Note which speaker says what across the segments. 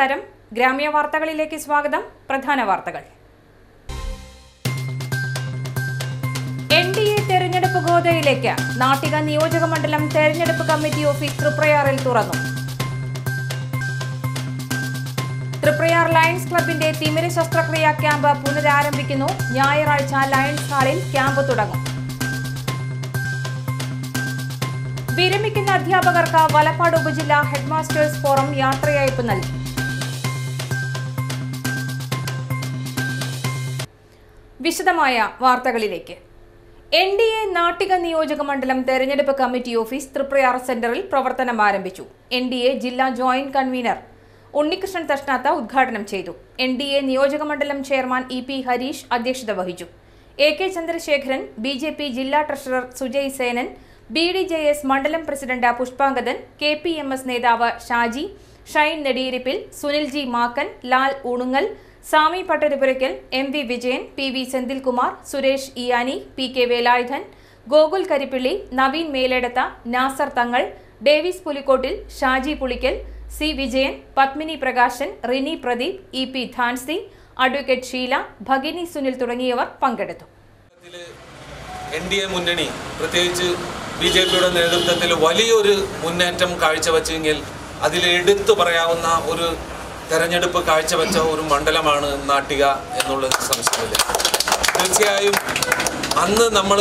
Speaker 1: നമസ്കാരം ഗ്രാമീയ വാർത്തകളിലേക്ക് സ്വാഗതം പ്രധാന വാർത്തകൾ എൻ ഡി എ തെരഞ്ഞെടുപ്പ് ഗോതയിലേക്ക് നാട്ടിക നിയോജക മണ്ഡലം തെരഞ്ഞെടുപ്പ് കമ്മിറ്റി ഓഫീസ് തൃപ്രയാറിൽ തുറന്നു തൃപ്രയാർ ലയൺസ് ക്ലബിന്റെ തിമിര ശസ്ത്രക്രിയ ക്യാമ്പ് പുനരാരംഭിക്കുന്നു ഞായറാഴ്ച ലയൺസ് ഹാളിൽ ക്യാമ്പ് തുടങ്ങും വിരമിക്കുന്ന അധ്യാപകർക്ക് വലപ്പാട് ഉപജില്ലാ ഹെഡ്മാസ്റ്റേഴ്സ് ഫോറം യാത്രയയപ്പ് നൽകി വിശദമായ വാർത്തകളിലേക്ക് എൻ ഡി എ നാട്ടിക നിയോജക മണ്ഡലം തെരഞ്ഞെടുപ്പ് കമ്മിറ്റി ഓഫീസ് തൃപ്രയാർ സെന്ററിൽ പ്രവർത്തനം ആരംഭിച്ചു എൻ ഡി എ ജില്ലാ ജോയിന്റ് കൺവീനർ ഉണ്ണികൃഷ്ണൻ തഷ്നാത്ത ഉദ്ഘാടനം ചെയ്തു എൻ ഡി എ നിയോജക മണ്ഡലം ചെയർമാൻ ഇ പി ഹരീഷ് അധ്യക്ഷത വഹിച്ചു A K Chandrasekharan B J P ജില്ലാ treasurer Sujay Senan B D J S മണ്ഡലം president Pushpangadan K P M S നേതാവ് Shaji Shine Nediyirippil Sunil G Makkan Lal Unungal Sami Pattarupurakkal M V Vijayan P V Senthilkumar Suresh Iyani P K Velayudhan Gokul Karippilly Naveen Meledath Nasar Thangal Davis Pulikkottil Shaji Pulickal C Vijayan Padmini Prakashan Rini Pradeep E P Dhansi advocate Sheela Bhagini Sunil തുടങ്ങിയവർ പങ്കെടുത്തു
Speaker 2: N D A മുന്നണി പ്രത്യേകിച്ച് B J പിയുടെ നേതൃത്വത്തിൽ വലിയൊരു മുന്നേറ്റം കാഴ്ചവെച്ചെങ്കിൽ അതിൽ എടുത്തു പറയാവുന്ന ഒരു തെരഞ്ഞെടുപ്പ് കാഴ്ചവെച്ച ഒരു മണ്ഡലമാണ് നാട്ടിക എന്നുള്ളത് സംശയമില്ല തീർച്ചയായും അന്ന് നമ്മൾ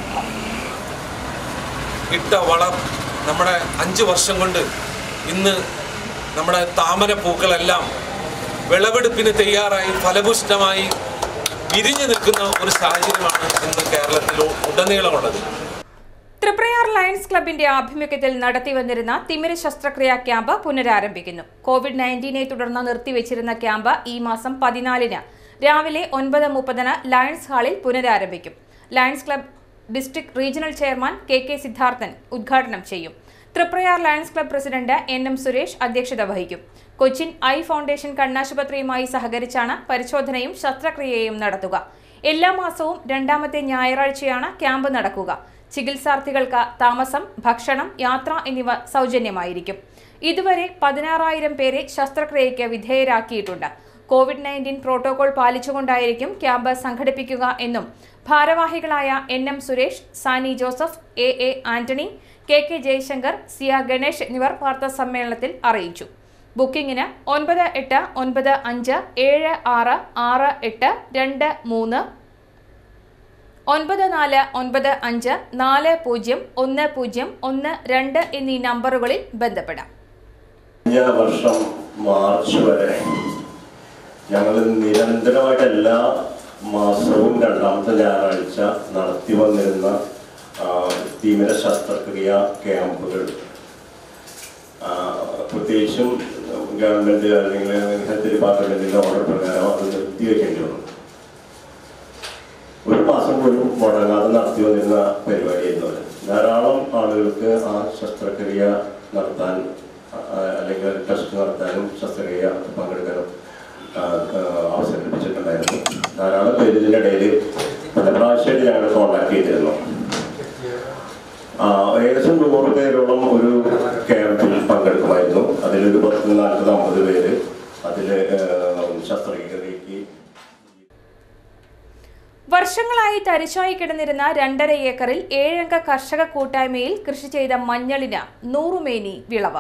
Speaker 2: ഇട്ട വളം നമ്മുടെ അഞ്ച് വർഷം കൊണ്ട് ഇന്ന് നമ്മുടെ താമര പൂക്കളെല്ലാം വിളവെടുപ്പിന് തയ്യാറായി ഫലഭൂഷ്ടമായി വിരിഞ്ഞു നിൽക്കുന്ന ഒരു സാഹചര്യമാണ് ഇന്ന് കേരളത്തിൽ ഉടനീളമുള്ളത്
Speaker 1: തൃപ്രയാർ ലയൺസ് ക്ലബിന്റെ ആഭിമുഖ്യത്തിൽ നടത്തിവന്നിരുന്ന തിമിര ശസ്ത്രക്രിയ ക്യാമ്പ് പുനരാരംഭിക്കുന്നു കോവിഡ് നയൻറ്റീനെ തുടർന്ന് നിർത്തിവെച്ചിരുന്ന ക്യാമ്പ് ഈ മാസം പതിനാലിന് രാവിലെ ഒൻപത് മുപ്പതിന് ലയൺസ് ഹാളിൽ പുനരാരംഭിക്കും Lions club district regional chairman K K Siddharthan ഉദ്ഘാടനം ചെയ്യും Triprayar Lions club president N M Suresh അധ്യക്ഷത വഹിക്കും കൊച്ചിൻ ഐ ഫൗണ്ടേഷൻ കണ്ണാശുപത്രിയുമായി സഹകരിച്ചാണ് പരിശോധനയും ശസ്ത്രക്രിയയും നടത്തുക എല്ലാ മാസവും രണ്ടാമത്തെ ഞായറാഴ്ചയാണ് ക്യാമ്പ് നടക്കുക ചികിത്സാർത്ഥികൾക്ക് താമസം ഭക്ഷണം യാത്ര എന്നിവ സൗജന്യമായിരിക്കും ഇതുവരെ പതിനാറായിരം പേരെ ശസ്ത്രക്രിയയ്ക്ക് വിധേയരാക്കിയിട്ടുണ്ട് കോവിഡ് നയൻറ്റീൻ പ്രോട്ടോകോൾ പാലിച്ചുകൊണ്ടായിരിക്കും ക്യാമ്പ് സംഘടിപ്പിക്കുക എന്നും ഭാരവാഹികളായ N M Suresh Sani Joseph A A Antony K K Jayashankar Siya Ganesh എന്നിവർ വാർത്താ സമ്മേളനത്തിൽ അറിയിച്ചു ബുക്കിംഗിന് ഒൻപത് എട്ട് ഒൻപത് അഞ്ച് ഏഴ് ആറ് ആറ് എട്ട് രണ്ട് മൂന്ന് ഒൻപത് നാല് ഒൻപത് അഞ്ച് നാല് പൂജ്യം ഒന്ന് പൂജ്യം ഒന്ന് രണ്ട് എന്നീ നമ്പറുകളിൽ ബന്ധപ്പെടാം
Speaker 3: കഴിഞ്ഞ വർഷം മാർച്ച് വരെ ഞങ്ങൾ നിരന്തരമായിട്ട് എല്ലാ മാസവും രണ്ടാമത്തെ ഞായറാഴ്ച നടത്തി വന്നിരുന്ന ആ, തീവ്ര ശസ്ത്രക്രിയ ക്യാമ്പുകൾ ആ, പ്രത്യേകിച്ചും ഗവൺമെന്റ് അല്ലെങ്കിൽ ഹെൽത്ത് ഡിപ്പാർട്ട്മെന്റിന്റെ ഓർഡർ പ്രകാരം അത് നിർത്തിവെക്കേണ്ടി വന്നു ഒരു മാസം പോലും മുടങ്ങാതെ നടത്തി വന്നിരുന്ന പരിപാടിയായിരുന്നു അത് ധാരാളം ആളുകൾക്ക് ആ ശസ്ത്രക്രിയ നടത്താൻ ആ, അല്ലെങ്കിൽ ടെസ്റ്റ് നടത്താനും ശസ്ത്രക്രിയ പങ്കെടുക്കാനും ആ, ആ, അവസരം ലഭിച്ചിട്ടുണ്ടായിരുന്നു ധാരാളം പേര് ഇതിൻ്റെ ഇടയിൽ പല പ്രാവശ്യമായിട്ട് ഞങ്ങൾ കോൺടാക്ട് ചെയ്തിരുന്നു ആ, ഏകദേശം നൂറ് പേരോളം ഒരു ക്യാമ്പിൽ പങ്കെടുക്കുമായിരുന്നു അതിലൊരു പത്ത് നാൽപ്പത് അമ്പത് പേര് അതിൽ ശസ്ത്രക്രിയക്ക്
Speaker 1: വർഷങ്ങളായി തരിശായി കിടന്നിരുന്ന രണ്ടര ഏക്കറിൽ ഏഴംഗ കർഷക കൂട്ടായ്മയിൽ കൃഷി ചെയ്ത മഞ്ഞളിന് നൂറുമേനി വിളവ്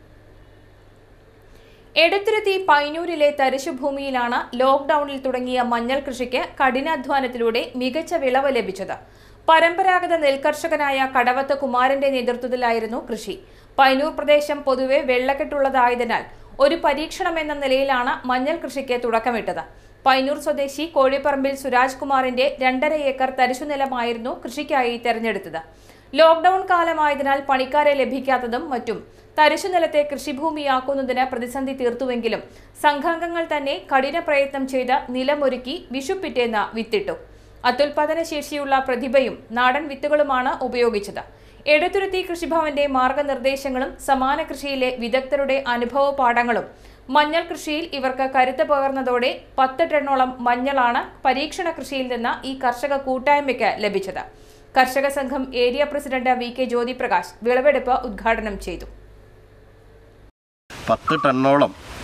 Speaker 1: എടത്തുരുത്തി പൈനൂരിലെ തരിശുഭൂമിയിലാണ് ലോക്ഡൌണിൽ തുടങ്ങിയ മഞ്ഞൾ കൃഷിക്ക് കഠിനാധ്വാനത്തിലൂടെ മികച്ച വിളവ് ലഭിച്ചത് പരമ്പരാഗത നെൽകർഷകനായ കടവത്ത് കുമാരന്റെ നേതൃത്വത്തിലായിരുന്നു കൃഷി പൈനൂർ പ്രദേശം പൊതുവെ വെള്ളക്കെട്ടുള്ളതായതിനാൽ ഒരു പരീക്ഷണമെന്ന നിലയിലാണ് മഞ്ഞൾ കൃഷിക്ക് തുടക്കമിട്ടത് പൈനൂർ സ്വദേശി കോഴിപ്പറമ്പിൽ സുരാജ് കുമാറിന്റെ രണ്ടര ഏക്കർ തരിശുനിലമായിരുന്നു കൃഷിക്കായി തെരഞ്ഞെടുത്തത് ലോക്ഡൌൺ കാലമായതിനാൽ പണിക്കാരെ ലഭിക്കാത്തതും മറ്റും തരിശുനിലത്തെ കൃഷിഭൂമിയാക്കുന്നതിന് പ്രതിസന്ധി തീർത്തുവെങ്കിലും സംഘാംഗങ്ങൾ തന്നെ കഠിന പ്രയത്നം ചെയ്ത് നിലമൊരുക്കി വിഷുപ്പിറ്റേന്ന് വിത്തിട്ടു അത്യുൽപാദന ശേഷിയുള്ള പ്രതിഭയും നാടൻ വിത്തുകളുമാണ് ഉപയോഗിച്ചത് എടത്തുരുത്തി കൃഷിഭവന്റെ മാർഗനിർദ്ദേശങ്ങളും സമാന കൃഷിയിലെ വിദഗ്ധരുടെ അനുഭവ പാഠങ്ങളും മഞ്ഞൾ കൃഷിയിൽ ഇവർക്ക് കരുത്ത് പകർന്നതോടെ പത്ത് ടണ്ണോളം മഞ്ഞളാണ് പരീക്ഷണ കൃഷിയിൽ നിന്ന് ഈ കർഷക കൂട്ടായ്മയ്ക്ക് ലഭിച്ചത് കർഷക സംഘം area president V K Jyothiprakash വിളവെടുപ്പ് ഉദ്ഘാടനം ചെയ്തു
Speaker 4: പത്ത് ടണ്ണോളം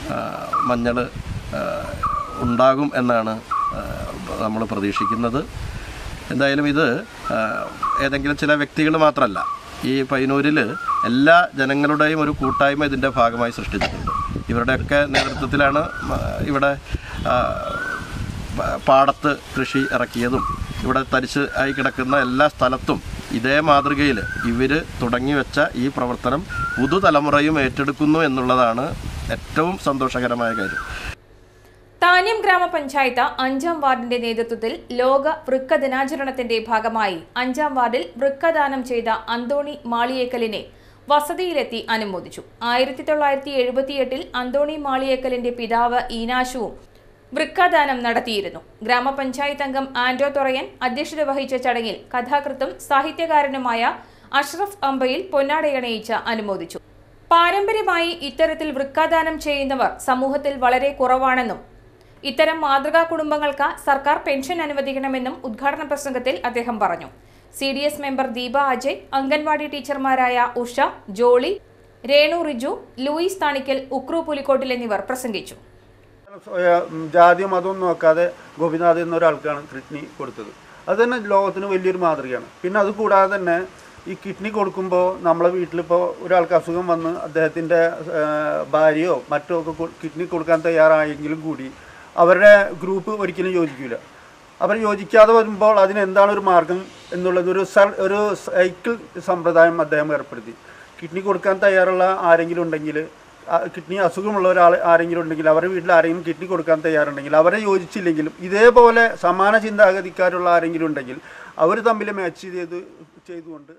Speaker 4: മഞ്ഞൾ ഉണ്ടാകും എന്നാണ് നമ്മൾ പ്രതീക്ഷിക്കുന്നത് എന്തായാലും ഇത് ആ, ഏതെങ്കിലും ചില വ്യക്തികൾ മാത്രമല്ല ഈ പയ്യന്നൂരിൽ എല്ലാ ജനങ്ങളുടെയും ഒരു കൂട്ടായ്മ ഇതിൻ്റെ ഭാഗമായി സൃഷ്ടിച്ചിട്ടുണ്ട് ഇവരുടെയൊക്കെ നേതൃത്വത്തിലാണ് മ- ഇവിടെ ആ, പ- പാടത്ത് കൃഷി ഇറക്കിയതും ഇവിടെ തരിച്ച് ആയി കിടക്കുന്ന എല്ലാ സ്ഥലത്തും ഇതേ മാതൃകയിൽ ഇവർ തുടങ്ങി വെച്ച ഈ പ്രവർത്തനം പുതുതലമുറയും ഏറ്റെടുക്കുന്നു എന്നുള്ളതാണ് ഏറ്റവും സന്തോഷകരമായ കാര്യം
Speaker 1: താന്യം ഗ്രാമപഞ്ചായത്ത് അഞ്ചാം വാർഡിന്റെ നേതൃത്വത്തിൽ ലോക വൃക്ക ദിനാചരണത്തിന്റെ ഭാഗമായി അഞ്ചാം വാർഡിൽ വൃക്കദാനം ചെയ്ത അന്തോണി മാളിയേക്കലിനെ വസതിയിലെത്തി അനുമോദിച്ചു ആയിരത്തി തൊള്ളായിരത്തി എഴുപത്തിയെട്ടിൽ അന്തോണി മാളിയേക്കലിന്റെ പിതാവ് ഈനാശുവും വൃക്കദാനം നടത്തിയിരുന്നു ഗ്രാമപഞ്ചായത്ത് അംഗം ആന്റോ തൊറയൻ അധ്യക്ഷത വഹിച്ച ചടങ്ങിൽ കഥാകൃത്തും സാഹിത്യകാരനുമായ അഷ്റഫ് അമ്പയിൽ പൊന്നാടയണയിച്ച് അനുമോദിച്ചു പാരമ്പര്യമായി ഇത്തരത്തിൽ വൃക്കാദാനം ചെയ്യുന്നവർ സമൂഹത്തിൽ വളരെ കുറവാണെന്നും ഇത്തരം മാതൃകാ കുടുംബങ്ങൾക്ക് സർക്കാർ പെൻഷൻ അനുവദിക്കണമെന്നും ഉദ്ഘാടന പ്രസംഗത്തിൽ അദ്ദേഹം പറഞ്ഞു C D S member Deepa Ajay anganwadi ടീച്ചർമാരായ ഉഷ ജോളി രേണു റിജു ലൂയിസ് താണിക്കൽ ഉക്രു പുലിക്കോട്ടിൽ എന്നിവർ പ്രസംഗിച്ചു
Speaker 5: സ്വയം ജാതി മതവും നോക്കാതെ ഗോപിനാഥ് എന്നൊരാൾക്കാണ് കിഡ്നി കൊടുത്തത് അത് തന്നെ ലോകത്തിന് വലിയൊരു മാതൃകയാണ് പിന്നെ അത് കൂടാതെ തന്നെ ഈ കിഡ്നി കൊടുക്കുമ്പോൾ നമ്മളെ വീട്ടിലിപ്പോൾ ഒരാൾക്ക് അസുഖം വന്ന് അദ്ദേഹത്തിൻ്റെ ഭാര്യയോ മറ്റോ ഒക്കെ കൊ- കിഡ്നി കൊടുക്കാൻ തയ്യാറായെങ്കിലും കൂടി അവരുടെ ഗ്രൂപ്പ് ഒരിക്കലും യോജിക്കില്ല അവർ യോജിക്കാതെ വരുമ്പോൾ അതിന് എന്താണ് ഒരു മാർഗം എന്നുള്ളത് ഒരു സ- ഒരു സൈക്കിൾ സമ്പ്രദായം അദ്ദേഹം ഏർപ്പെടുത്തി കിഡ്നി കൊടുക്കാൻ തയ്യാറുള്ള ആരെങ്കിലും ഉണ്ടെങ്കിൽ ആ കിഡ്നി അസുഖമുള്ള ഒരാൾ ആരെങ്കിലും ഉണ്ടെങ്കിൽ അവരുടെ വീട്ടിൽ ആരെങ്കിലും കിഡ്നി കൊടുക്കാൻ തയ്യാറുണ്ടെങ്കിൽ അവരെ യോജിച്ചില്ലെങ്കിലും ഇതേപോലെ സമാന ചിന്താഗതിക്കാരുള്ള ആരെങ്കിലും ഉണ്ടെങ്കിൽ അവർ തമ്മിൽ മാച്ച് ചെയ്ത് ചെയ്തുകൊണ്ട്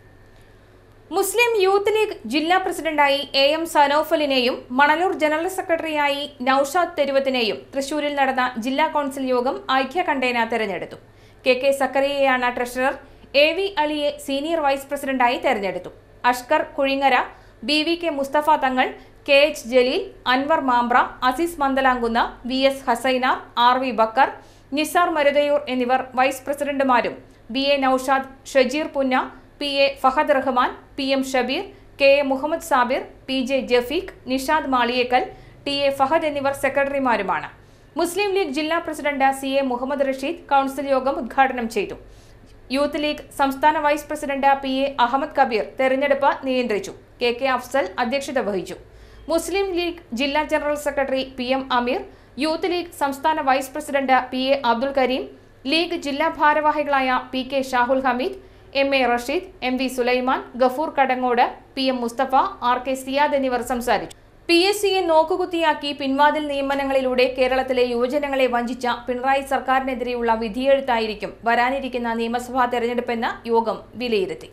Speaker 1: മുസ്ലിം യൂത്ത് ലീഗ് ജില്ലാ പ്രസിഡന്റായി എ എം സനോഫലിനെയും മണലൂർ ജനറൽ സെക്രട്ടറിയായി നൌഷാദ് തെരുവത്തിനെയും തൃശൂരിൽ നടന്ന ജില്ലാ കൌൺസിൽ യോഗം ഐക്യകണ്ഠേന തെരഞ്ഞെടുത്തു കെ കെ സക്കറിയയാണ് ട്രഷറർ എ വി അലിയെ സീനിയർ വൈസ് പ്രസിഡന്റായി തെരഞ്ഞെടുത്തു Ashkar Kuzhingara B V K Mustafa Thangal K H Jaleel Anwar Mampra Azeez Mandalamkunnu V S Hassainar R V Bakar Nisar Maruthayoor എന്നിവർ വൈസ് പ്രസിഡന്റുമാരും B A Noushad Shajeer Punna P A Fahad Rahman P M Shabeer K A Muhammad Sabir P J Jafeeq Nishad Maliyekkal T A Fahad എന്നിവർ സെക്രട്ടറിമാരുമാണ് മുസ്ലിം ലീഗ് ജില്ലാ president C A Muhammad Rasheed council യോഗം ഉദ്ഘാടനം ചെയ്തു യൂത്ത് ലീഗ് സംസ്ഥാന vice president P A Ahammed Kabeer തെരഞ്ഞെടുപ്പ് നിയന്ത്രിച്ചു കെ കെ അഫ്സൽ അധ്യക്ഷത വഹിച്ചു മുസ്ലിം ലീഗ് ജില്ലാ general secretary P M Ameer Youth League സംസ്ഥാന vice president P A Abdul Kareem League ജില്ലാ ഭാരവാഹികളായ P K Shahul Hameed M A Rasheed M V Sulaiman Gafoor Kadangode P M Mustafa R K Siyad എന്നിവർ സംസാരിച്ചു പി എസ് സിയെ നോക്കുകുത്തിയാക്കി പിൻവാതിൽ നിയമനങ്ങളിലൂടെ കേരളത്തിലെ യുവജനങ്ങളെ വഞ്ചിച്ച പിണറായി സർക്കാരിനെതിരെയുള്ള വിധിയെഴുത്തായിരിക്കും വരാനിരിക്കുന്ന നിയമസഭാ തെരഞ്ഞെടുപ്പെന്ന് യോഗം വിലയിരുത്തി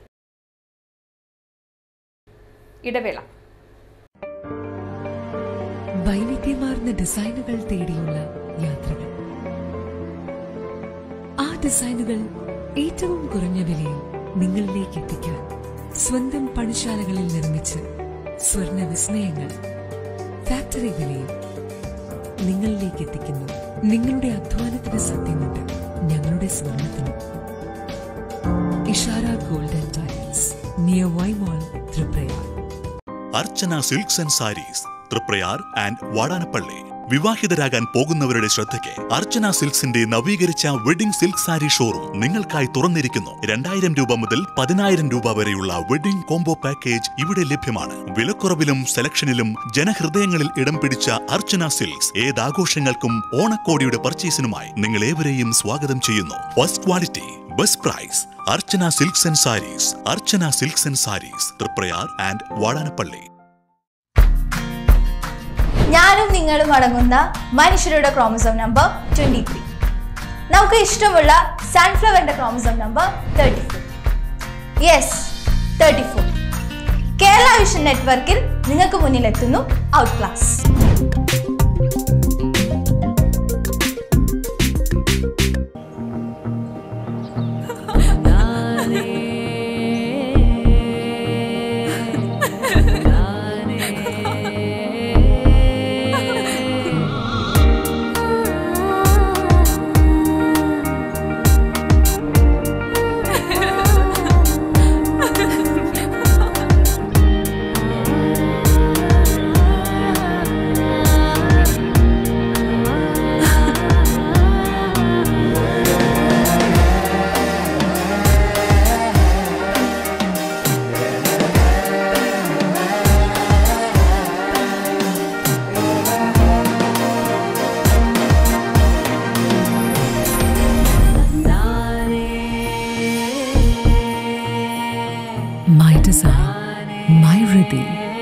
Speaker 1: ഇടവേള
Speaker 6: വൈവിധ്യമാർന്ന ഡിസൈനുകൾ തേടിയുള്ള യാത്രകൾ ആ ഡിസൈനുകൾ ഏറ്റവും കുറഞ്ഞ വിലയിൽ നിങ്ങളിലേക്ക് എത്തിക്കാൻ സ്വന്തം പണിശാലകളിൽ നിർമ്മിച്ച് സ്വർണ്ണ വിസ്മയങ്ങൾ ഫാക്ടറി വിലയിൽ നിങ്ങളിലേക്ക് എത്തിക്കുന്നു നിങ്ങളുടെ അധ്വാനത്തിന് സത്യമുണ്ട് ഞങ്ങളുടെ സ്വർണത്തിന് Ishara golden tiles near Vaimol Triprayar
Speaker 7: Archana silks and sarees Thriprayar and Vadanappally വിവാഹിതരാകാൻ പോകുന്നവരുടെ ശ്രദ്ധയ്ക്ക് അർച്ചന സിൽക്സിന്റെ നവീകരിച്ച വെഡിംഗ് സിൽക്ക് സാരി ഷോറൂം നിങ്ങൾക്കായി തുറന്നിരിക്കുന്നു രണ്ടായിരം രൂപ മുതൽ പതിനായിരം രൂപ വരെയുള്ള വെഡിംഗ് കോംബോ പാക്കേജ് ഇവിടെ ലഭ്യമാണ് വിലക്കുറവിലും സെലക്ഷനിലും ജനഹൃദയങ്ങളിൽ ഇടം പിടിച്ച അർച്ചന സിൽക്സ് ഏതാഘോഷങ്ങൾക്കും ഓണക്കോടിയുടെ പർച്ചേസിനുമായി നിങ്ങൾ ഏവരെയും സ്വാഗതം ചെയ്യുന്നു first quality best price Archana silks and sarees Archana silks and sarees Thriprayar and Vadanappally
Speaker 8: ഞാനും നിങ്ങളും അടങ്ങുന്ന മനുഷ്യരുടെ ക്രോമസോം നമ്പർ ട്വന്റി ത്രീ നമുക്ക് ഇഷ്ടമുള്ള സൺഫ്ലവറിന്റെ chromosome number thirty four yes thirty four Kerala vision നെറ്റ്വർക്കിൽ നിങ്ങൾക്ക് മുന്നിലെത്തുന്നു ഔട്ട് ക്ലാസ്
Speaker 6: ആ Nidhi.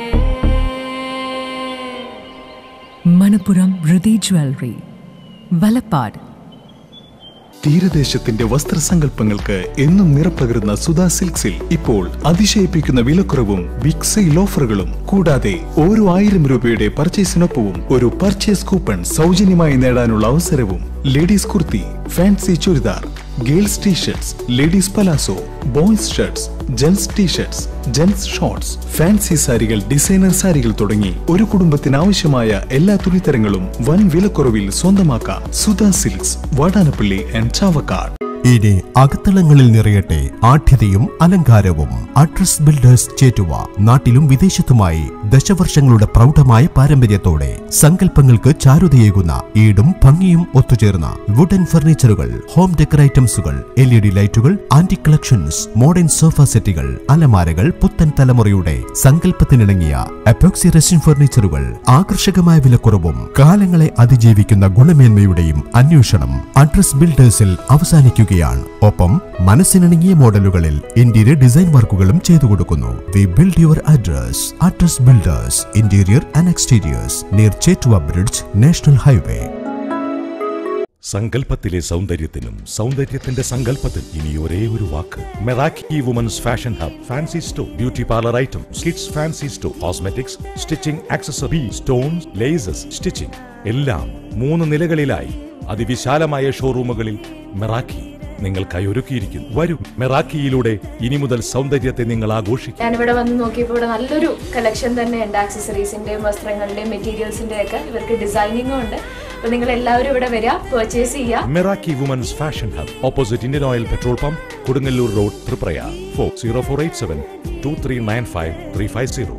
Speaker 6: Manapuram Riddhi Jewelry. Valapad.
Speaker 9: തീരദേശത്തിന്റെ വസ്ത്രസങ്കല്പങ്ങൾക്ക് എന്നും നിറപ്പകരുന്ന സുധാ സിൽക്സിൽ ഇപ്പോൾ അതിശയിപ്പിക്കുന്ന വിലക്കുറവും ബിഗ് സെയിൽ ഓഫറുകളും കൂടാതെ ഓരോ ആയിരം രൂപയുടെ പർച്ചേസിനൊപ്പവും ഒരു പർച്ചേസ് കൂപ്പൺ സൗജന്യമായി നേടാനുള്ള അവസരവും ladies kurti fancy churidar girls T shirts ladies palazzo boys shirts gents T shirts gents shorts fancy സാരികൾ ഡിസൈനർ സാരികൾ തുടങ്ങി ഒരു കുടുംബത്തിന് ആവശ്യമായ എല്ലാ തുണിത്തരങ്ങളും വൻ വിലക്കുറവിൽ സ്വന്തമാക്കാം സുധാ സിൽക്സ് വാടാനപ്പള്ളി ആൻഡ് ചാവക്കാട്
Speaker 10: ഇനി അകത്തളങ്ങളിൽ നിറയട്ടെ ആഠ്യതയും അലങ്കാരവും അഡ്രസ് ബിൽഡേഴ്സ് ചേറ്റുവ നാട്ടിലും വിദേശത്തുമായി ദശവർഷങ്ങളുടെ പ്രൗഢമായ പാരമ്പര്യത്തോടെ സങ്കല്പങ്ങൾക്ക് ചാരുതയേകുന്ന ഈടും ഭംഗിയും ഒത്തുചേർന്ന വുഡൻ ഫർണിച്ചറുകൾ ഹോം ഡെക്കർ ഐറ്റംസുകൾ എൽ ഇ ഡി ലൈറ്റുകൾ ആന്റി കളക്ഷൻസ് മോഡേൺ സോഫ സെറ്റുകൾ അലമാരകൾ പുത്തൻ തലമുറയുടെ സങ്കല്പത്തിനിണങ്ങിയ അപ്പോക്സി റെസിൻ ഫർണിച്ചറുകൾ ആകർഷകമായ വിലക്കുറവും കാലങ്ങളെ അതിജീവിക്കുന്ന ഗുണമേന്മയുടെയും അന്വേഷണം അഡ്രസ് ബിൽഡേഴ്സിൽ അവസാനിക്കുകയാണ് ഒപ്പം മനസ്സിനിണങ്ങിയ മോഡലുകളിൽ ഇന്റീരിയർ ഡിസൈൻ വർക്കുകളും ചെയ്തു കൊടുക്കുന്നു we build your address address builders interior and exteriors near Chettuva bridge national highway
Speaker 11: സങ്കല്പത്തിലെ സൗന്ദര്യത്തിനും സൗന്ദര്യത്തിന്റെ സങ്കല്പത്തിൽ ഇനി ഒരേ ഒരു വാക്ക് Meraki women's fashion hub fancy store beauty parlour item kids fancy store cosmetics stitching accessory stones laces stitching എല്ലാം മൂന്ന് നിലകളിലായി അതിവിശാലമായ ഷോറൂമുകളിൽ മെറാക്കി നിങ്ങൾക്കായി ഒരുക്കിയിരിക്കുന്നു വരൂ മെറാക്കിയിലൂടെ ഇനി മുതൽ സൗന്ദര്യത്തെ നിങ്ങൾ ആഘോഷിക്കും
Speaker 12: ഞാനിവിടെ വന്ന് നോക്കിയപ്പോൾ ഇവിടെ നല്ലൊരു കളക്ഷൻ തന്നെയുണ്ട് ആക്സസറീസിന്റെയും വസ്ത്രങ്ങളുടെയും മെറ്റീരിയൽസിന്റെയും ഒക്കെ ഇവർക്ക് ഡിസൈനിങ്ങും ഉണ്ട് അപ്പൊ നിങ്ങൾ എല്ലാവരും ഇവിടെ വരിക പർച്ചേസ് ചെയ്യുക
Speaker 11: Meraki women's fashion hub opposite Indian oil petrol pump Kodungallur road Thriprayar four zero four eight seven two three nine five three five zero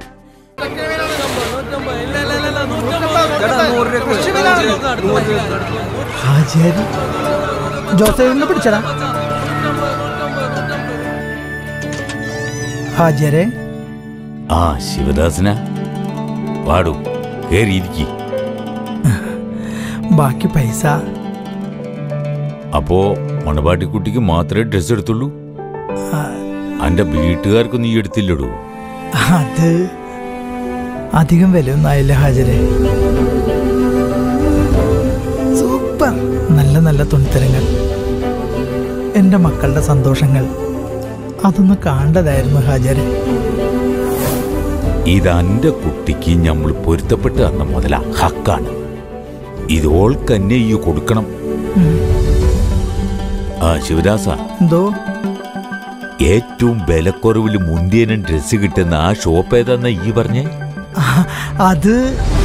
Speaker 13: ഹാജിയാരി ജോസഫിനെ പിടിച്ചടാ ഹാജിയാരെ
Speaker 14: ആ ശിവദാസന പാടൂ കേറിയിരിക്കി
Speaker 13: ബാക്കി പൈസ
Speaker 14: അപ്പോ മണവാട്ടിക്കുട്ടിക്ക് മാത്രമേ ഡ്രസ് എടുത്തുള്ളൂ
Speaker 13: ആ,
Speaker 14: അന്റെ വീട്ടുകാർക്ക് നീ എടുത്തില്ലടൂ
Speaker 13: അത് അധികം വിലയൊന്നും ആയില്ല ഹാജരെ സൂപ്പർ നല്ല നല്ല തുണിത്തരങ്ങൾ എൻ്റെ മക്കളുടെ സന്തോഷങ്ങൾ അതൊന്ന് കാണേണ്ടതായിരുന്നു ഹാജരെ
Speaker 14: ഇത് അന്റെ കുട്ടിക്ക് നമ്മൾ പൊരുത്തപ്പെട്ട് തന്ന മുതല ഹക്കാണ് ഇത് ഓൾക്കന്നെ ഈ കൊടുക്കണം
Speaker 13: ഉം.
Speaker 14: ആ ശിവദാസ
Speaker 13: എന്തോ
Speaker 14: ഏറ്റവും വിലക്കുറവിൽ മുന്തിയനും ഡ്രസ്സ് കിട്ടുന്ന ആ ഷോപ്പ് ഏതാന്നാ ഈ പറഞ്ഞേ
Speaker 13: ആ, അത്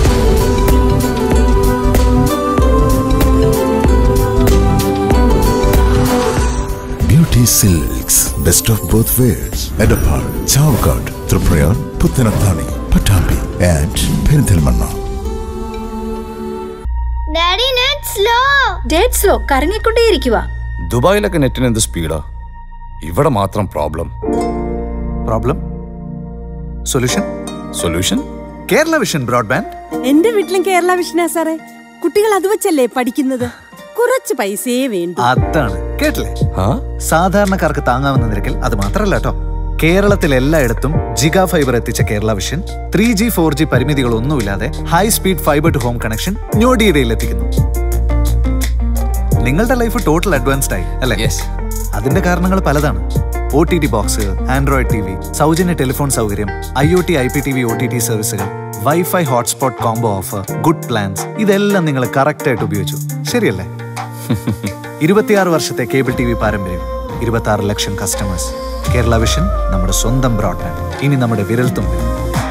Speaker 15: Beauty Silks, best of both worlds. Edapar, Chavakad, Tripura, Puttanathani, Patambi, and Perinthilmanna.
Speaker 16: Daddy net slow dead slow കറങ്ങിക്കൊണ്ടേയിരിക്കുക
Speaker 17: ദുബായിലൊക്കെ നെറ്റിന് എന്ത് സ്പീഡാ ഇവിടെ മാത്രം problem
Speaker 18: problem solution
Speaker 17: solution
Speaker 18: Kerala vision broadband
Speaker 19: എന്റെ വീട്ടിലും കേരള വിഷനാ സാറേ കുട്ടികൾ അത് വെച്ചല്ലേ പഠിക്കുന്നത് കുറച്ച് പൈസയേ വേണ്ടു
Speaker 18: അതാണ് കേട്ടില്ലേ സാധാരണക്കാർക്ക് താങ്ങാവുന്ന നിരക്കിൽ അത് മാത്രമല്ല കേട്ടോ കേരളത്തിൽ എല്ലായിടത്തും ജിഗാ ഫൈബർ എത്തിച്ച Kerala vision three G four G പരിമിതികളൊന്നുമില്ലാതെ high speed fibre to home connection ഞൊടിയിടയിൽ എത്തിക്കുന്നു നിങ്ങളുടെ ലൈഫ് ടോട്ടൽ അഡ്വാൻസ്ഡ് ആയി അല്ലേ അതിന്റെ കാരണങ്ങൾ പലതാണ് O T T box Android T V സൗജന്യ ടെലിഫോൺ സൗകര്യം I O T I P T V O T T സർവീസുകൾ wifi hotspot combo offer good plans ഇതെല്ലാം നിങ്ങൾ കറക്റ്റ് ആയിട്ട് ഉപയോഗിച്ചു ശരിയല്ലേ ഇരുപത്തിയാറ് വർഷത്തെ കേബിൾ ടി വി പാരമ്പര്യം ഇരുപത്തി ആറ് ലക്ഷം കസ്റ്റമേഴ്സ് കേരള വിഷൻ നമ്മുടെ സ്വന്തം ബ്രോഡ്ബാൻഡ് ഇനി നമ്മുടെ വിരൽത്തുമ്പിൽ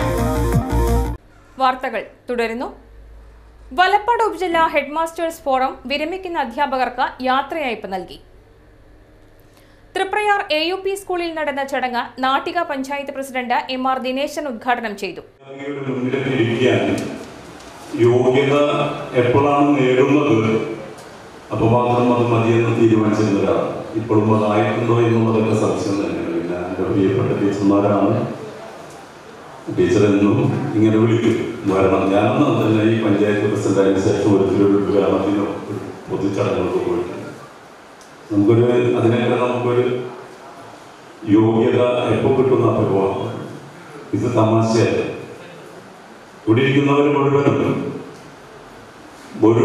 Speaker 1: വാർത്തകൾ തുടരുന്നു വലപ്പാട് ഉപജില്ല ഹെഡ് മാസ്റ്റേഴ്സ് ഫോറം വിരമിക്കുന്ന അധ്യാപകർക്ക് യാത്രയയപ്പ് നൽകി തൃപ്രയാർ എ യു പി സ്കൂളിൽ നടന്ന ചടങ്ങ് Nattika panchayat president M R Dineshan ഉദ്ഘാടനം ചെയ്തു
Speaker 20: ഇരിക്കുകയാണ് യോഗ്യത എപ്പോഴാണ് നേടുന്നത് അപ്പോൾ മാത്രം അത് മതിയെന്ന് തീരുമാനിച്ചിരുന്നതാണ് ഇപ്പോഴും അതായിട്ടുണ്ടോ എന്നുള്ളതൊക്കെ സംശയം തന്നെയാണ് പിന്നെ എൻ്റെ പ്രിയപ്പെട്ട ടീച്ചർമാരാണ് ടീച്ചർ എന്നും ഇങ്ങനെ വിളിക്കും വരണം ഞാനന്ന് തന്നെ ഈ പഞ്ചായത്ത് പ്രസിഡന്റ് അതിന് ശേഷം ഒരിക്കലും ഗ്രാമത്തിനോ ഒരു പൊതുചടങ്ങുകൾക്ക് പോയിട്ടുണ്ട് നമുക്കൊരു അതിനൊക്കെ നമുക്കൊരു യോഗ്യത എപ്പോൾ കിട്ടുന്ന അപ്പോൾ ഇത് തമാശയല്ല ഇവിടെ ഇരിക്കുന്നവർ മുഴുവനും ഒരു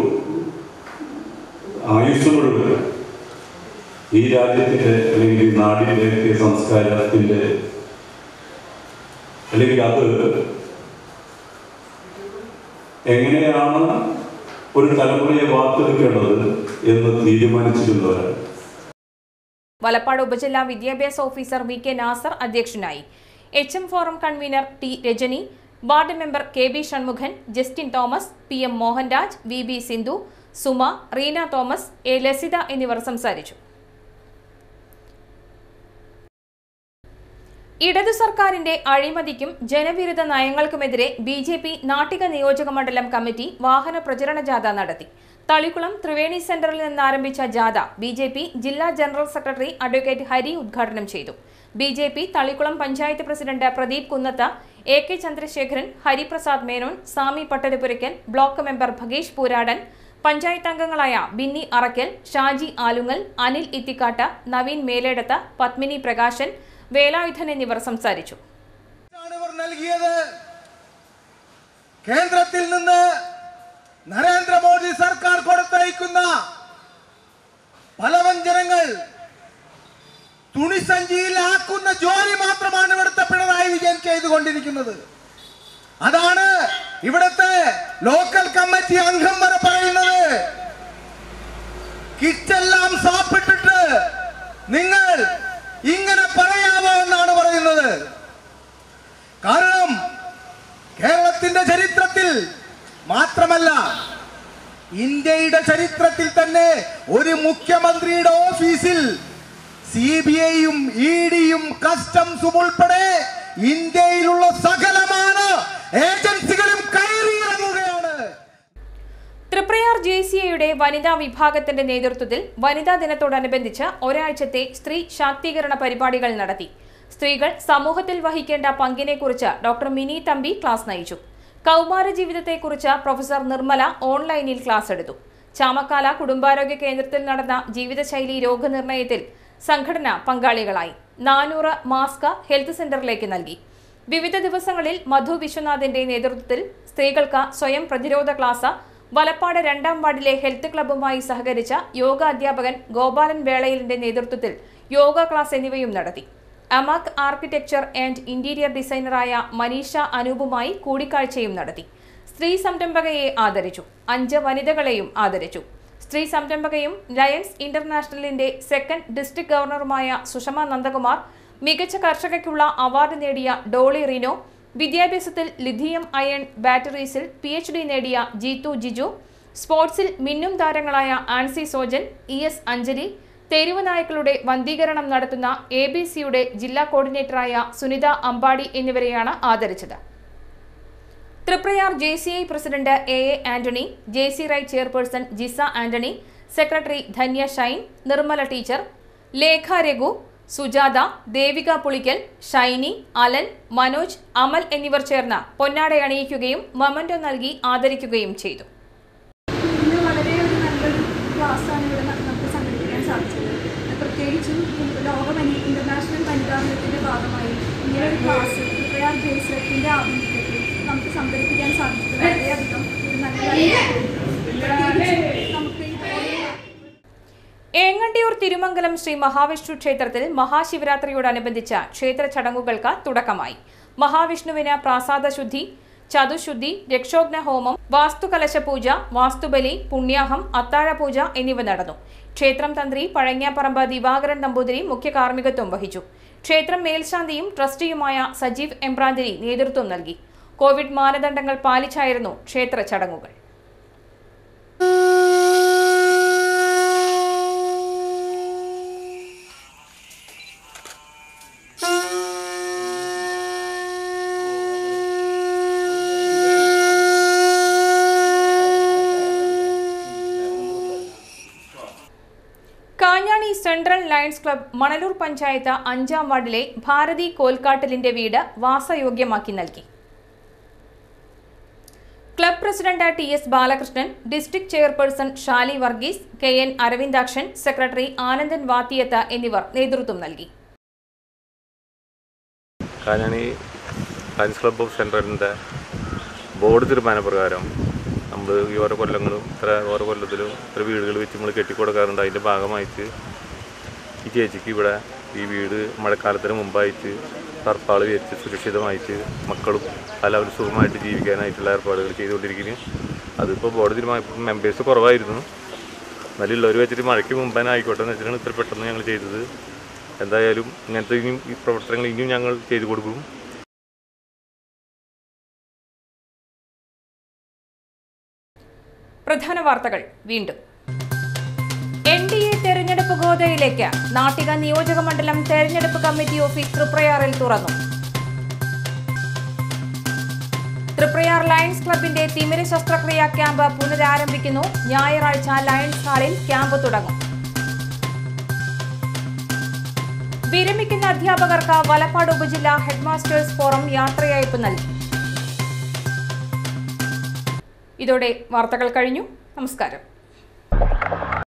Speaker 20: ആയുസ് മുഴുവൻ ഈ രാജ്യത്തിൻ്റെ അല്ലെങ്കിൽ ഈ നാടിൻ്റെ സംസ്കാരത്തിൻ്റെ അല്ലെങ്കിൽ അത് എങ്ങനെയാണ് ഒരു തലമുറയെ വാർത്തെടുക്കേണ്ടത് എന്ന് തീരുമാനിച്ചിരുന്നവരാണ്
Speaker 1: വലപ്പാട് ഉപജില്ലാ വിദ്യാഭ്യാസ ഓഫീസർ വി കെ നാസർ അധ്യക്ഷനായി H M forum convener T Rajani ward member K B Shanmukhan Justin Thomas P M Mohanraj V B Sindhu Suma Reena Thomas A Lasitha എന്നിവർ സംസാരിച്ചു ഇടതു സർക്കാരിന്റെ അഴിമതിക്കും ജനവിരുദ്ധ നയങ്ങൾക്കുമെതിരെ ബി ജെ പി നാട്ടിക നിയോജക മണ്ഡലം കമ്മിറ്റി വാഹന പ്രചരണ ജാഥ നടത്തി തളിക്കുളം ത്രിവേണി സെന്ററിൽ നിന്ന് ആരംഭിച്ച ജാഥ ബി ജെ പി ജില്ലാ ജനറൽ സെക്രട്ടറി അഡ്വക്കേറ്റ് ഹരി ഉദ്ഘാടനം ചെയ്തു B J P Thalikulam panchayat president Pradeep Kunnath A K Chandrasekharan Hariprasad Menon Sami Pattarupurakkal block member Bhagesh Pooradan panchayat അംഗങ്ങളായ ബിന്നി അറക്കൽ ഷാജി ആലുങ്ങൽ അനിൽ ഇത്തിക്കാട്ട നവീൻ മേലേടത്ത് പത്മിനി പ്രകാശൻ വേലായുധൻ എന്നിവർ സംസാരിച്ചു
Speaker 21: നൽകിയത് കേന്ദ്രത്തിൽ നിന്ന് നരേന്ദ്രമോദി സർക്കാർ കൊടുത്തയക്കുന്ന പലവ്യഞ്ജനങ്ങൾ തുണിസഞ്ചിയിലാക്കുന്ന ജോലി മാത്രമാണ് ഇവിടുത്തെ പിണറായി വിജയൻ ചെയ്തുകൊണ്ടിരിക്കുന്നത് അതാണ് ഇവിടുത്തെ ലോക്കൽ കമ്മിറ്റി അംഗം വരെ പറയുന്നത് കിറ്റെല്ലാം സാപ്പിട്ടിട്ട് നിങ്ങൾ ഇങ്ങനെ പറയാമോ എന്നാണ് പറയുന്നത് കാരണം കേരളത്തിന്റെ ചരിത്രത്തിൽ മാത്രമല്ല ഇന്ത്യയുടെ ചരിത്രത്തിൽ തന്നെ ഒരു മുഖ്യമന്ത്രിയുടെ ഓഫീസിൽ സി ബി ഐയും ഇ ഡിയും കസ്റ്റംസും ഉൾപ്പെടെ ഇന്ത്യയിലുള്ള സകലമാണ് ഏജൻസികളും കയറിയിറങ്ങുകയാണ്
Speaker 1: തൃപ്രയാർ ജെ സി എയുടെ വനിതാ വിഭാഗത്തിന്റെ നേതൃത്വത്തിൽ വനിതാ ദിനത്തോടനുബന്ധിച്ച് ഒരാഴ്ചത്തെ സ്ത്രീ ശാക്തീകരണ പരിപാടികൾ നടത്തി സ്ത്രീകൾ സമൂഹത്തിൽ വഹിക്കേണ്ട പങ്കിനെക്കുറിച്ച് ഡോക്ടർ മിനി തമ്പി ക്ലാസ് നയിച്ചു കൗമാര ജീവിതത്തെക്കുറിച്ച് പ്രൊഫസർ നിർമ്മല ഓൺലൈനിൽ ക്ലാസ് എടുത്തു ചാമക്കാല കുടുംബാരോഗ്യ കേന്ദ്രത്തിൽ നടന്ന ജീവിതശൈലി രോഗനിർണയത്തിൽ സംഘടന പങ്കാളികളായി നാനൂറ് മാസ്ക് ഹെൽത്ത് സെന്ററിലേക്ക് നൽകി വിവിധ ദിവസങ്ങളിൽ മധു വിശ്വനാഥിന്റെ നേതൃത്വത്തിൽ സ്ത്രീകൾക്ക് സ്വയം പ്രതിരോധ ക്ലാസ് വലപ്പാട് രണ്ടാം വാർഡിലെ ഹെൽത്ത് ക്ലബ്ബുമായി സഹകരിച്ച യോഗ അധ്യാപകൻ ഗോപാലൻ വേളയിലിന്റെ നേതൃത്വത്തിൽ യോഗ ക്ലാസ് എന്നിവയും നടത്തി അമാക് ആർക്കിടെക്ചർ ആൻഡ് ഇന്റീരിയർ ഡിസൈനറായ മനീഷ അനൂപുമായി കൂടിക്കാഴ്ചയും നടത്തി സ്ത്രീ സംരംഭകയെ ആദരിച്ചു അഞ്ച് വനിതകളെയും ആദരിച്ചു സ്ത്രീ സംരംഭകയും ലയൺസ് ഇന്റർനാഷണലിന്റെ സെക്കൻഡ് ഡിസ്ട്രിക്ട് ഗവർണറുമായ സുഷമ നന്ദകുമാർ മികച്ച കർഷകയ്ക്കുള്ള അവാർഡ് നേടിയ ഡോളി റിനോ വിദ്യാഭ്യാസത്തിൽ ലിഥിയം അയൺ ബാറ്ററീസിൽ പി എച്ച് ഡി നേടിയ ജീതു ജിജു സ്പോർട്സിൽ മിന്നും താരങ്ങളായ ആൻസി സോജൻ ഇ എസ് അഞ്ജലി തെരുവ് നായ്ക്കളുടെ വന്ധീകരണം നടത്തുന്ന എ ബി സിയുടെ ജില്ലാ കോർഡിനേറ്ററായ സുനിത അമ്പാടി എന്നിവരെയാണ് ആദരിച്ചത് Thriprayar J C I president A A Antony J C ret chairperson Jisa Antony secretary Dhanya Shine Nirmala teacher Lekha Raghu Sujatha Devika Pulikkal Shiny Alan Manoj Amal എന്നിവർ ചേർന്ന് പൊന്നാട അണിയിക്കുകയും മൊമന്റോ നൽകി ആദരിക്കുകയും ചെയ്തു
Speaker 22: ഇന്ന് വളരെ ഒരു നല്ലൊരു ക്ലാസ്സാണ് ഇവിടെ ന- നമുക്ക് സംഘടിപ്പിക്കാൻ സാധിച്ചത് പ്രത്യേകിച്ചും ഈ ലോക വനി ഇന്റർനാഷണൽ വനിതാ ദിനത്തിന്റെ ഭാഗമായി ഇങ്ങനെ ഒരു ക്ലാസ് പ്രയാർ ജയ്സത്തിന്റെ ആഭിമുഖ്യത്തിൽ നമുക്ക് സംഘടിപ്പിക്കാൻ സാധിച്ചത് വളരെയധികം ഒരു നല്ല കാര്യമാണ്. പ്രത്യേകിച്ചും നമുക്ക് ഇതുപോലെ
Speaker 1: ഏങ്ങണ്ടിയൂർ തിരുമംഗലം ശ്രീ മഹാവിഷ്ണു ക്ഷേത്രത്തിൽ മഹാശിവരാത്രിയോടനുബന്ധിച്ച ക്ഷേത്ര ചടങ്ങുകൾക്ക് തുടക്കമായി മഹാവിഷ്ണുവിന് പ്രാസാദ ശുദ്ധി ചതുശുദ്ധി രക്ഷോഗ്ന ഹോമം വാസ്തുകലശ പൂജ വാസ്തുബലി പുണ്യാഹം അത്താഴ പൂജ എന്നിവ നടന്നു ക്ഷേത്രം തന്ത്രി പഴങ്ങാപ്പറമ്പ് ദിവാകരൻ നമ്പൂതിരി മുഖ്യ കാർമ്മികത്വം വഹിച്ചു ക്ഷേത്രം മേൽശാന്തിയും ട്രസ്റ്റിയുമായ സജീവ് എംബ്രാന്തിരി നേതൃത്വം നൽകി കോവിഡ് മാനദണ്ഡങ്ങൾ പാലിച്ചായിരുന്നു ക്ഷേത്ര ചടങ്ങുകൾ Kanjani central lions club Manalur panchayat അഞ്ചാം വാർഡിലെ ഭാരതി കോൽക്കാട്ടലിന്റെ വീട് വാസയോഗ്യമാക്കി നൽകി club president T S Balakrishnan district chairperson Shali Varghese K N Aravindakshan secretary Anandan Vathiyath എന്നിവർ നേതൃത്വം നൽകി
Speaker 23: കാഞ്ഞാണി
Speaker 2: ലയൺസ് ക്ലബ്ബ് ഓഫ് സെൻട്രലിൻ്റെ ബോർഡ് തീരുമാനപ്രകാരം നമ്മൾ ഈ ഓരോ കൊല്ലങ്ങളും ഇത്ര ഓരോ കൊല്ലത്തിലും ഇത്ര വീടുകൾ വെച്ച് നമ്മൾ കെട്ടിക്കൊടുക്കാറുണ്ട് അതിൻ്റെ ഭാഗമായിട്ട് ഈ ചേച്ചിക്ക് ഇവിടെ ഈ വീട് മഴക്കാലത്തിന് മുമ്പായിട്ട് തർപ്പാൾ വിരിച്ച് സുരക്ഷിതമായിട്ട് മക്കളും എല്ലാവരും സുഖമായിട്ട് ജീവിക്കാനായിട്ടുള്ള ഏർപ്പാടുകൾ ചെയ്തുകൊണ്ടിരിക്കുന്നു അതിപ്പോൾ ബോർഡ് തീരുമാനം മെമ്പേഴ്സ് കുറവായിരുന്നു എന്നാലും ഉള്ളവർ വെച്ചിട്ട് മഴയ്ക്ക് മുമ്പേ ആയിക്കോട്ടെ എന്ന് വെച്ചിട്ടാണ് ഇത്ര പെട്ടെന്ന് ഞങ്ങൾ ചെയ്തത് എന്തായാലും ഇങ്ങനത്തെ ഇനിയും ഈ പ്രവർത്തനങ്ങൾ ഇനിയും ഞങ്ങൾ ചെയ്തു കൊടുക്കും
Speaker 1: പ്രധാന വാർത്തകൾ വീണ്ടും എൻ ഡി എ തെരഞ്ഞെടുപ്പ് ഗോതയിലേക്ക് നാട്ടിക നിയോജക മണ്ഡലം തെരഞ്ഞെടുപ്പ് കമ്മിറ്റി ഓഫീസ് തൃപ്രയാറിൽ തുറന്നു തൃപ്രയാർ ലയൺസ് ക്ലബിന്റെ തിമിര ശസ്ത്രക്രിയ ക്യാമ്പ് പുനരാരംഭിക്കുന്നു ഞായറാഴ്ച ലയൺസ് ഹാളിൽ ക്യാമ്പ് തുടങ്ങും വിരമിക്കുന്ന അധ്യാപകർക്ക് വലപ്പാട് ഉപജില്ലാ ഹെഡ്മാസ്റ്റേഴ്സ് ഫോറം യാത്രയയപ്പ് നൽകി ഇതോടെ വാർത്തകൾ കഴിഞ്ഞു നമസ്കാരം